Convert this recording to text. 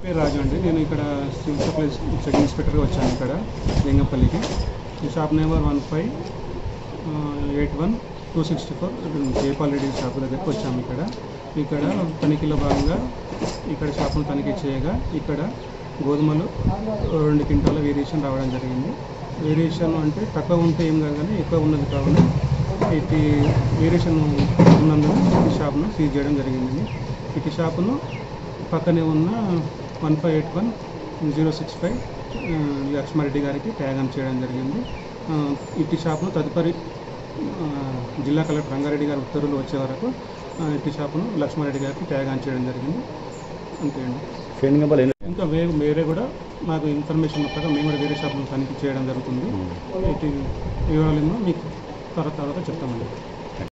పేరు రాజు అండి నేను ఇక్కడ సివిల్ సప్లైస్ సెకండ్ ఇన్స్పెక్టర్గా వచ్చాను ఇక్కడ లింగంపల్లికి ఈ shop number one five eight one two sixty four Jayapal Reddy shop దగ్గరికి వచ్చాము ఇక్కడ ఇక్కడ తనిఖీలో భాగంగా ఇక్కడ షాపును తనిఖీ చేయగా ఇక్కడ గోధుమలు రెండు క్వింటాల వేరియేషన్ రావడం జరిగింది వేరియేషన్ అంటే తక్కువ ఉంటే ఏం కాదు కానీ ఎక్కువ ఉన్నది కావున ఇది వేరియేషన్ ఉన్నందున ఈ షాప్ను సీజ్ చేయడం జరిగింది ఈ షాపును పక్కనే ఉన్న one five eight one zero six five Lakshmareddy గారికి ట్యాగ్ ఆన్ చేయడం జరిగింది ఆ, ఇట్టి షాప్ను తదుపరి ఆ, జిల్లా కలెక్టర్ రంగారెడ్డి గారి ఉత్తర్వులు వచ్చే వరకు ఆ, ఇట్టి షాపును లక్ష్మారెడ్డి గారికి ట్యాగ్ ఆన్ చేయడం జరిగింది అంతే అండి ట్రైనింగ్ అవ్వాలి ఇంకా వే వేరే కూడా మాకు ఇన్ఫర్మేషన్ ప్రకారం మేము కూడా వేరే షాపును తనిఖీ చేయడం జరుగుతుంది ఇటు వివరాలు ఏమో మీకు తర్వాత తర్వాత చెప్తామండి